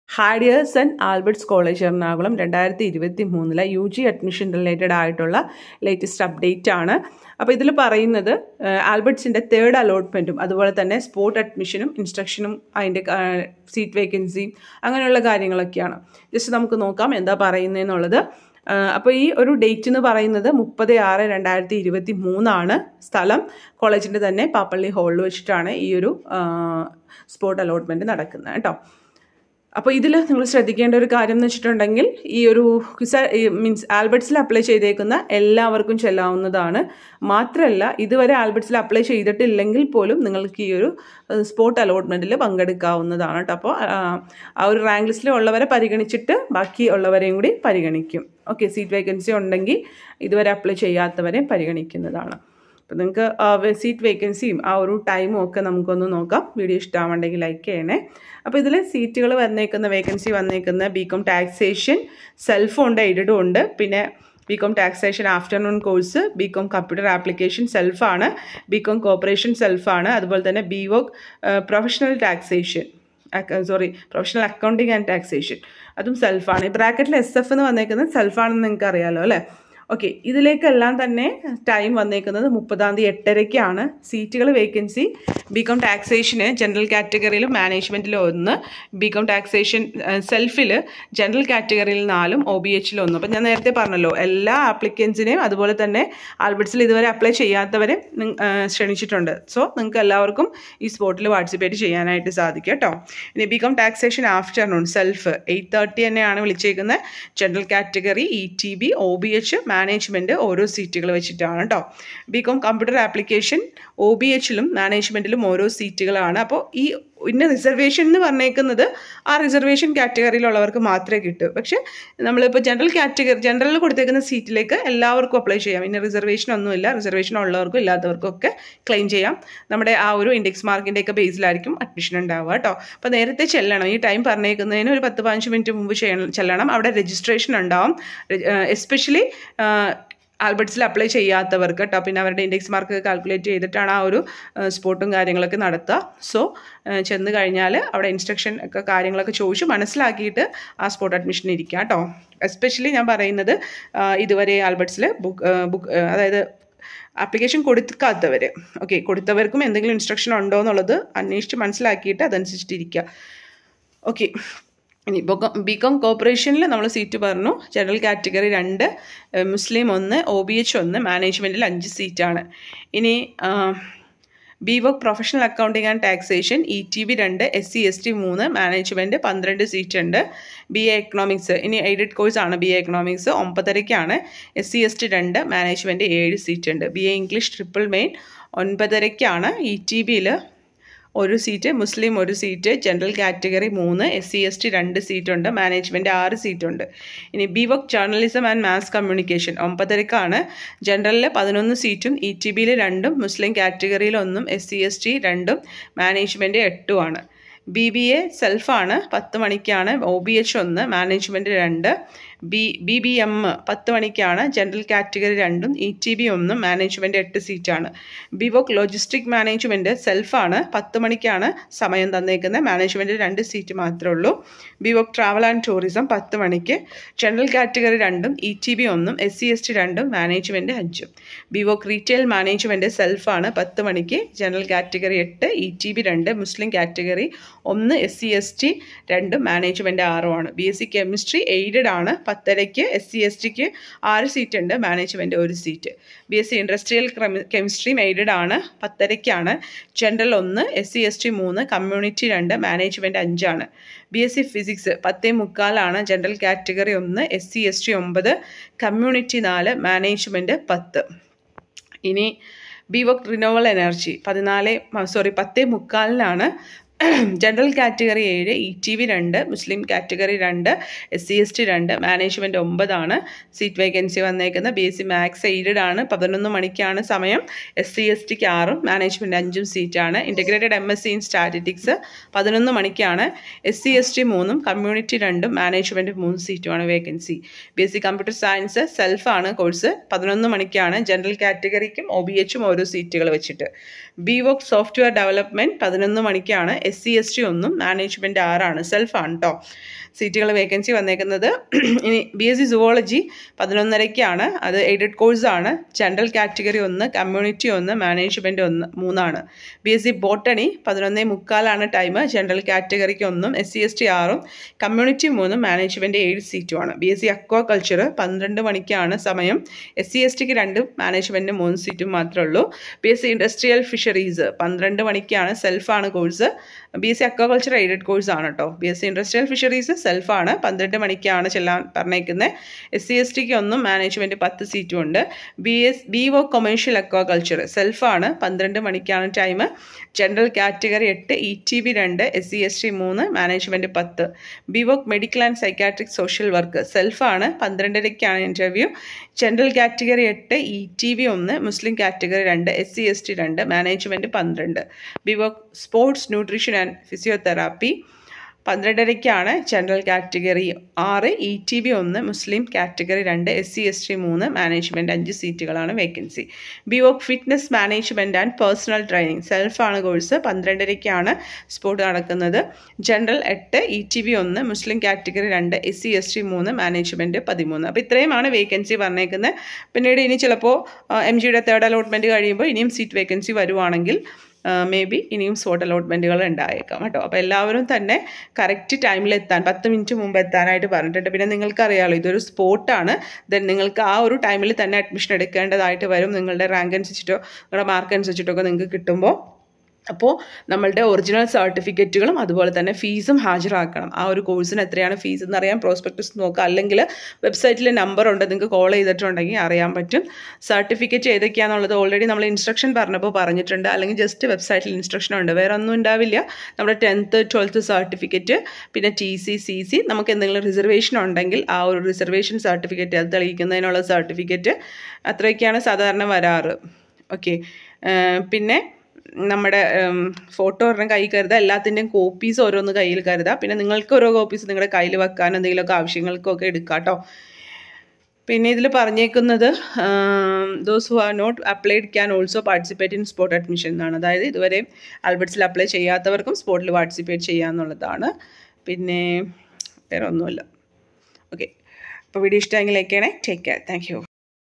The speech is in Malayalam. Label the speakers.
Speaker 1: ഹാഡിയേഴ്സ് ആൻഡ് ആൽബർട്ട്സ് കോളേജ് എറണാകുളം രണ്ടായിരത്തി ഇരുപത്തി മൂന്നിലെ യു ജി അഡ്മിഷൻ റിലേറ്റഡ് ആയിട്ടുള്ള ലേറ്റസ്റ്റ് അപ്ഡേറ്റ് ആണ് അപ്പോൾ ഇതിൽ പറയുന്നത് ആൽബർട്ട്സിൻ്റെ തേർഡ് അലോട്ട്മെൻറ്റും അതുപോലെ തന്നെ സ്പോട്ട് അഡ്മിഷനും ഇൻസ്ട്രക്ഷനും അതിൻ്റെ സീറ്റ് വേക്കൻസിയും അങ്ങനെയുള്ള കാര്യങ്ങളൊക്കെയാണ് ജസ്റ്റ് നമുക്ക് നോക്കാം എന്താ പറയുന്നതെന്നുള്ളത് അപ്പോൾ ഈ ഒരു ഡേറ്റ് എന്ന് പറയുന്നത് മുപ്പത് ആറ് രണ്ടായിരത്തി ഇരുപത്തി മൂന്നാണ് സ്ഥലം കോളേജിൻ്റെ തന്നെ പാപ്പള്ളി ഹാളിൽ വെച്ചിട്ടാണ് ഈ ഒരു സ്പോട്ട് അലോട്ട്മെൻറ്റ് നടക്കുന്നത് കേട്ടോ അപ്പോൾ ഇതിൽ നിങ്ങൾ ശ്രദ്ധിക്കേണ്ട ഒരു കാര്യം എന്ന് വെച്ചിട്ടുണ്ടെങ്കിൽ ഈ ഒരു മീൻസ് ആൽബർട്ട്സിൽ അപ്ലൈ ചെയ്തേക്കുന്ന എല്ലാവർക്കും ചെല്ലാവുന്നതാണ് മാത്രമല്ല ഇതുവരെ ആൽബർട്ട്സിൽ അപ്ലൈ ചെയ്തിട്ടില്ലെങ്കിൽ പോലും നിങ്ങൾക്ക് ഈ ഒരു സ്പോട്ട് അലോട്ട്മെൻറ്റിൽ പങ്കെടുക്കാവുന്നതാണ് കേട്ടോ അപ്പോൾ ആ ഒരു റാങ്ക് ലിസ്റ്റിൽ ഉള്ളവരെ പരിഗണിച്ചിട്ട് ബാക്കി ഉള്ളവരെയും കൂടി പരിഗണിക്കും ഓക്കെ സീറ്റ് വേക്കൻസി ഉണ്ടെങ്കിൽ ഇതുവരെ അപ്ലൈ ചെയ്യാത്തവരെ പരിഗണിക്കുന്നതാണ് അപ്പോൾ നിങ്ങൾക്ക് സീറ്റ് വേക്കൻസിയും ആ ഒരു ടൈമും ഒക്കെ നമുക്കൊന്ന് നോക്കാം വീഡിയോ ഇഷ്ടമാവുണ്ടെങ്കിൽ ലൈക്ക് ചെയ്യണേ അപ്പോൾ ഇതിൽ സീറ്റുകൾ വന്നേക്കുന്ന വേക്കൻസി വന്നേക്കുന്ന ബി കോം ടാക്സേഷൻ സെൽഫും ഉണ്ട് എയ്ഡഡും ഉണ്ട് പിന്നെ B com taxation afternoon course B com computer application സെൽഫാണ് ബി കോം കോപ്പറേഷൻ സെൽഫാണ് അതുപോലെ തന്നെ B voc professional taxation sorry professional accounting and taxation അതും സെൽഫാണ് ഈ ബ്രാക്കറ്റിൽ എസ് എഫ് എന്ന് വന്നേക്കുന്നത് സെൽഫാണെന്ന് നിങ്ങൾക്ക് അറിയാമല്ലോ അല്ലേ ഓക്കെ ഇതിലേക്കെല്ലാം തന്നെ ടൈം വന്നേക്കുന്നത് മുപ്പതാം തീയതി എട്ടരയ്ക്കാണ് സീറ്റുകൾ വേക്കൻസി ബി കോം ടാക്സേഷന് ജനറൽ കാറ്റഗറിയിലും മാനേജ്മെൻറ്റിലും ഒന്ന് ബി കോം ടാക്സേഷൻ സെൽഫിൽ ജനറൽ കാറ്റഗറിയിൽ നാലും ഒ ബി എച്ചിലും ഒന്ന് അപ്പം ഞാൻ നേരത്തെ പറഞ്ഞല്ലോ എല്ലാ ആപ്ലിക്കൻസിനെയും അതുപോലെ തന്നെ ആൽബർട്ട്സിൽ ഇതുവരെ അപ്ലൈ ചെയ്യാത്തവരെ ക്ഷണിച്ചിട്ടുണ്ട് സോ നിങ്ങൾക്ക് എല്ലാവർക്കും ഈ സ്പോട്ടിൽ പാർട്ടിസിപ്പേറ്റ് ചെയ്യാനായിട്ട് സാധിക്കും കേട്ടോ ഇനി B com taxation afternoon self eight thirty തന്നെയാണ് വിളിച്ചേക്കുന്നത് general category E T B O B H management ഓരോ സീറ്റുകൾ വെച്ചിട്ടാണ് കേട്ടോ B com computer application O B എച്ചിലും മാനേജ്മെൻറ്റിലും ഓരോ സീറ്റുകളാണ് അപ്പോൾ ഈ ഇന്ന റിസർവേഷൻ എന്ന് പറഞ്ഞേക്കുന്നത് ആ റിസർവേഷൻ കാറ്റഗറിയിലുള്ളവർക്ക് മാത്രമേ കിട്ടൂ പക്ഷേ നമ്മളിപ്പോൾ ജനറൽ കാറ്റഗറി ജനറലിൽ കൊടുത്തേക്കുന്ന സീറ്റിലേക്ക് എല്ലാവർക്കും അപ്ലൈ ചെയ്യാം ഇന്ന റിസർവേഷൻ ഒന്നുമില്ല റിസർവേഷൻ ഉള്ളവർക്കും ഇല്ലാത്തവർക്കും ഒക്കെ ക്ലെയിം ചെയ്യാം നമ്മുടെ ആ ഒരു ഇൻഡെക്സ് മാർക്കിൻ്റെ ഒക്കെ ബേസിലായിരിക്കും അഡ്മിഷൻ ഉണ്ടാവുക കേട്ടോ അപ്പോൾ നേരത്തെ ചെല്ലണം ഈ ടൈം പറഞ്ഞേക്കുന്നതിന് ഒരു പത്ത് പതിനഞ്ച് മിനിറ്റ് മുമ്പ് ചെയ്യണം ചെല്ലണം അവിടെ രജിസ്ട്രേഷൻ ഉണ്ടാവും എസ്പെഷ്യലി ആൽബർട്ട്സിൽ അപ്ലൈ ചെയ്യാത്തവർക്ക് കേട്ടോ പിന്നെ അവരുടെ ഇൻഡെക്സ് മാർക്ക് കാൽക്കുലേറ്റ് ചെയ്തിട്ടാണ് ആ ഒരു സ്പോട്ടും കാര്യങ്ങളൊക്കെ നടത്തുക സോ ചെന്ന് കഴിഞ്ഞാൽ അവിടെ ഇൻസ്ട്രക്ഷൻ ഒക്കെ കാര്യങ്ങളൊക്കെ ചോദിച്ചു മനസ്സിലാക്കിയിട്ട് ആ സ്പോട്ട് അഡ്മിഷൻ ഇരിക്കുക കേട്ടോ എസ്പെഷ്യലി ഞാൻ പറയുന്നത് ഇതുവരെ ആൽബർട്ട്സിൽ ബുക്ക് ബുക്ക് അതായത് ആപ്ലിക്കേഷൻ കൊടുക്കാത്തവർ ഓക്കെ കൊടുത്തവർക്കും എന്തെങ്കിലും ഇൻസ്ട്രക്ഷൻ ഉണ്ടോ എന്നുള്ളത് അന്വേഷിച്ച് മനസ്സിലാക്കിയിട്ട് അതനുസരിച്ചിട്ടിരിക്കുക ഓക്കെ ഇനി ബി കോം കോപ്പറേഷനിൽ നമ്മൾ സീറ്റ് പറഞ്ഞു ജനറൽ കാറ്റഗറി രണ്ട് മുസ്ലിം ഒന്ന് ഒ ബി എച്ച് ഒന്ന് മാനേജ്മെൻറ്റിൽ അഞ്ച് സീറ്റാണ് ഇനി B voc professional accounting and taxation E T B രണ്ട് എസ് സി എസ് ടി മൂന്ന് മാനേജ്മെൻറ്റ് പന്ത്രണ്ട് സീറ്റ് ഉണ്ട് ബി എ എക്കണോമിക്സ് ഇനി എയ്ഡഡ് കോഴ്സാണ് ബി എ എക്കണോമിക്സ് ഒമ്പതരയ്ക്കാണ് എസ് സി എസ് ടി രണ്ട് മാനേജ്മെൻറ്റ് ഏഴ് സീറ്റ് ഉണ്ട് B A English triple main ഒൻപതരയ്ക്കാണ് ഇ ടി ബിയിൽ ഒരു സീറ്റ് മുസ്ലിം ഒരു സീറ്റ് ജനറൽ കാറ്റഗറി മൂന്ന് എസ് സി എസ് ടി രണ്ട് സീറ്റുണ്ട് മാനേജ്മെൻറ്റ് ആറ് സീറ്റുണ്ട് ഇനി B work journalism and mass communication ഒമ്പതരക്കാണ് ജനറലിൽ പതിനൊന്ന് സീറ്റും ഇ ടി ബിയിൽ രണ്ടും മുസ്ലിം കാറ്റഗറിയിൽ ഒന്നും എസ് സി എസ് ടി രണ്ടും മാനേജ്മെൻറ്റ് എട്ടുമാണ് ബി ബി എ സെൽഫാണ് പത്ത് മണിക്കാണ് ഒ ബി എച്ച് ഒന്ന് മാനേജ്മെൻറ്റ് രണ്ട് ബി ബി ബി എം പത്ത് മണിക്കാണ് ജനറൽ കാറ്റഗറി രണ്ടും ഇ ടി ബി ഒന്നും മാനേജ്മെൻറ്റ് എട്ട് സീറ്റാണ് ബിവോക് ലോജിസ്റ്റിക് മാനേജ്മെൻറ്റ് സെൽഫാണ് പത്ത് മണിക്കാണ് സമയം തന്നേക്കുന്നത് മാനേജ്മെൻറ്റ് രണ്ട് സീറ്റ് മാത്രമേ ഉള്ളൂ ബിവോക് ട്രാവൽ ആൻഡ് ടൂറിസം പത്ത് മണിക്ക് ജനറൽ കാറ്റഗറി രണ്ടും ഇ ടി ബി ഒന്നും എസ് സി എസ് ടി രണ്ടും മാനേജ്മെൻറ്റ് അഞ്ചും ബിവോക് റീറ്റെയിൽ മാനേജ്മെൻറ്റ് സെൽഫാണ് പത്ത് മണിക്ക് ജനറൽ കാറ്റഗറി എട്ട് ഇ ടി ബി രണ്ട് മുസ്ലിം കാറ്റഗറി ഒന്ന് എസ് സി എസ് ടി രണ്ട് മാനേജ്മെൻറ്റ് ആറുമാണ് B S C chemistry aided ആണ് പത്തരയ്ക്ക് എസ് സി എസ് ടിക്ക് ആറ് സീറ്റ് ഉണ്ട് മാനേജ്മെൻറ്റ് ഒരു seat B S C industrial chemistry aided ആണ് പത്തരയ്ക്കാണ് ജനറൽ ഒന്ന് എസ് സി എസ് ടി മൂന്ന് കമ്മ്യൂണിറ്റി രണ്ട് മാനേജ്മെൻറ്റ് അഞ്ചാണ് ബി എസ് സി ഫിസിക്സ് പത്തേ മുക്കാലാണ് ജനറൽ കാറ്റഗറി ഒന്ന് എസ് സി എസ് ടി ഒമ്പത് കമ്മ്യൂണിറ്റി നാല് മാനേജ്മെൻറ്റ് പത്ത് ഇനി ബി വർക്ക് റിനോവൽ എനർജി പതിനാല് സോറി പത്തേ മുക്കാലിനാണ് ജനറൽ കാറ്റഗറി ഏഴ് ഇ ടി വി രണ്ട് മുസ്ലിം കാറ്റഗറി രണ്ട് എസ് സി എസ് ടി രണ്ട് മാനേജ്മെൻറ്റ് ഒമ്പതാണ് സീറ്റ് വേക്കൻസി വന്നേക്കുന്നത് B S C maths aided ആണ് പതിനൊന്ന് മണിക്കാണ് സമയം എസ് സി എസ് ടിക്ക് ആറും മാനേജ്മെൻറ്റ് അഞ്ചും സീറ്റാണ് integrated M S C in statistics പതിനൊന്ന് മണിക്കാണ് എസ് സി എസ് ടി മൂന്നും കമ്മ്യൂണിറ്റി രണ്ടും മാനേജ്മെൻറ്റ് മൂന്ന് സീറ്റുമാണ് vacancy B S C computer science സെൽഫാണ് കോഴ്സ് പതിനൊന്ന് മണിക്കാണ് ജനറൽ കാറ്റഗറിക്കും ഒ ബി എച്ചും ഓരോ സീറ്റുകൾ വെച്ചിട്ട് ബി വർക്ക് സോഫ്റ്റ്വെയർ ഡെവലപ്മെൻറ്റ് പതിനൊന്ന് മണിക്കാണ് എസ് സി എസ് ടി ഒന്നും മാനേജ്മെൻറ്റ് ആറാണ് സെൽഫാണ് കേട്ടോ സീറ്റുകൾ വേക്കൻസി വന്നേക്കുന്നത് ഇനി ബി എസ് സി സുവോളജി പതിനൊന്നരയ്ക്കാണ് അത് എയ്ഡഡ് കോഴ്സാണ് ജനറൽ കാറ്റഗറി ഒന്ന് കമ്മ്യൂണിറ്റി ഒന്ന് മാനേജ്മെൻറ്റ് ഒന്ന് മൂന്നാണ് ബി എസ് സി ബോട്ടണി പതിനൊന്നേ മുക്കാലാണ് ടൈം ജനറൽ കാറ്റഗറിക്ക് ഒന്നും എസ് സി എസ് ടി ആറും കമ്മ്യൂണിറ്റി മൂന്നും മാനേജ്മെൻറ്റ് ഏഴ് സീറ്റുമാണ് ബി എസ് സി അക്വാകൾച്ചർ പന്ത്രണ്ട് മണിക്കാണ് സമയം എസ് സി എസ് ടിക്ക് രണ്ടും മാനേജ്മെൻറ്റ് മൂന്ന് സീറ്റും മാത്രമേ ഉള്ളൂ B S C industrial fisheries പന്ത്രണ്ട് മണിക്കാണ് സെൽഫാണ് course B S C aquaculture aided course ആണ് കേട്ടോ B S C industrial fisheries സെൽഫാണ് പന്ത്രണ്ട് മണിക്കാണ് ചെല്ലാൻ പറഞ്ഞേക്കുന്നത് എസ് സി എസ് ടിക്ക് ഒന്നും മാനേജ്മെൻറ്റ് പത്ത് സീറ്റും ഉണ്ട് B S B O commercial aquaculture സെൽഫാണ് പന്ത്രണ്ട് മണിക്കാണ് ടൈം ജനറൽ കാറ്റഗറി എട്ട് ഇ ടി ബി രണ്ട് എസ് സി എസ് ടി മൂന്ന് മാനേജ്മെൻറ്റ് പത്ത് B voc medical and psychiatric social work സെൽഫാണ് പന്ത്രണ്ടരയ്ക്കാണ് ഇൻ്റർവ്യൂ ജനറൽ കാറ്റഗറി എട്ട് ഇ ടി വി ഒന്ന് മുസ്ലിം കാറ്റഗറി രണ്ട് എസ് സി എസ് ടി രണ്ട് മാനേജ്മെൻറ്റ് പന്ത്രണ്ട് B voc sports nutrition and physiotherapy പന്ത്രണ്ടരയ്ക്കാണ് ജനറൽ കാറ്റഗറി ആറ് ഇ ടി ബി ഒന്ന് മുസ്ലിം കാറ്റഗറി രണ്ട് എസ് സി എസ് ടി മൂന്ന് മാനേജ്മെൻറ്റ് അഞ്ച് സീറ്റുകളാണ് vacancy B voc fitness management and personal training സെൽഫാണ് കോഴ്സ് പന്ത്രണ്ടരയ്ക്കാണ് സ്പോർട്ട് നടക്കുന്നത് ജനറൽ എട്ട് ഇ ടി ബി ഒന്ന് മുസ്ലിം കാറ്റഗറി രണ്ട് എസ് സി എസ് ടി മൂന്ന് മാനേജ്മെൻറ്റ് പതിമൂന്ന് അപ്പോൾ ഇത്രയുമാണ് വേക്കൻസി പറഞ്ഞേക്കുന്നത് പിന്നീട് ഇനി ചിലപ്പോൾ എം ജിയുടെ തേർഡ് അലോട്ട്മെൻറ്റ് കഴിയുമ്പോൾ ഇനിയും സീറ്റ് വേക്കൻസി വരുവാണെങ്കിൽ മേ ബി ഇനിയും സ്പോട്ട് അലോട്ട്മെൻറ്റുകൾ ഉണ്ടായേക്കാം കേട്ടോ അപ്പോൾ എല്ലാവരും തന്നെ കറക്റ്റ് ടൈമിൽ എത്താൻ പത്ത് മിനിറ്റ് മുമ്പ് എത്താനായിട്ട് പറഞ്ഞിട്ടുണ്ട് പിന്നെ നിങ്ങൾക്കറിയാമല്ലോ ഇതൊരു സ്പോട്ടാണ് ദെൻ നിങ്ങൾക്ക് ആ ഒരു ടൈമിൽ തന്നെ അഡ്മിഷൻ എടുക്കേണ്ടതായിട്ട് വരും നിങ്ങളുടെ റാങ്ക് അനുസരിച്ചിട്ടോ നിങ്ങളുടെ മാർക്ക് അനുസരിച്ചിട്ടോ ഒക്കെ നിങ്ങൾക്ക് കിട്ടുമ്പോൾ അപ്പോൾ നമ്മളുടെ ഒറിജിനൽ സർട്ടിഫിക്കറ്റുകളും അതുപോലെ തന്നെ ഫീസും ഹാജരാക്കണം ആ ഒരു കോഴ്സിന് എത്രയാണ് ഫീസ് എന്ന് അറിയാൻ പ്രോസ്പെക്ടസ് നോക്കുക അല്ലെങ്കിൽ വെബ്സൈറ്റിൽ നമ്പർ ഉണ്ട് നിങ്ങൾക്ക് കോൾ ചെയ്തിട്ടുണ്ടെങ്കിൽ അറിയാൻ പറ്റും സർട്ടിഫിക്കറ്റ് ഏതൊക്കെയാണെന്നുള്ളത് ഓൾറെഡി നമ്മൾ ഇൻസ്ട്രക്ഷൻ പറഞ്ഞപ്പോൾ പറഞ്ഞിട്ടുണ്ട് അല്ലെങ്കിൽ ജസ്റ്റ് വെബ്സൈറ്റിൽ ഇൻസ്ട്രക്ഷൻ ഉണ്ട് വേറെ ഒന്നും ഉണ്ടാവില്ല നമ്മുടെ ടെൻത്ത് ട്വൽത്ത് സർട്ടിഫിക്കറ്റ് പിന്നെ ടി സി സി സി നമുക്ക് എന്തെങ്കിലും റിസർവേഷൻ ഉണ്ടെങ്കിൽ ആ ഒരു റിസർവേഷൻ സർട്ടിഫിക്കറ്റ് അത് തെളിയിക്കുന്നതിനുള്ള സർട്ടിഫിക്കറ്റ് അത്രയൊക്കെയാണ് സാധാരണ വരാറ് ഓക്കെ പിന്നെ നമ്മുടെ ഫോട്ടോ ഒരെണ്ണം കയ്യിൽ കരുതുക എല്ലാത്തിൻ്റെയും കോപ്പീസ് ഓരോന്ന് കയ്യിൽ കരുതുക പിന്നെ നിങ്ങൾക്ക് ഓരോ കോപ്പീസ് നിങ്ങളുടെ കയ്യിൽ വെക്കാൻ എന്തെങ്കിലുമൊക്കെ ആവശ്യങ്ങൾക്കൊക്കെ എടുക്കാം കേട്ടോ പിന്നെ ഇതിൽ പറഞ്ഞേക്കുന്നത് those who are not applied can also participate in spot admission എന്നാണ് അതായത് ഇതുവരെ ആൽബർട്സിൽ അപ്ലൈ ചെയ്യാത്തവർക്കും സ്പോട്ടിൽ പാർട്ടിസിപ്പേറ്റ് ചെയ്യാമെന്നുള്ളതാണ് പിന്നെ വേറെ ഒന്നുമില്ല ഓക്കെ അപ്പോൾ വീഡിയോ ഇഷ്ടമെങ്കിൽ ലൈക്ക് ചെയ്യണേ ടേക്ക് കെയർ താങ്ക് യു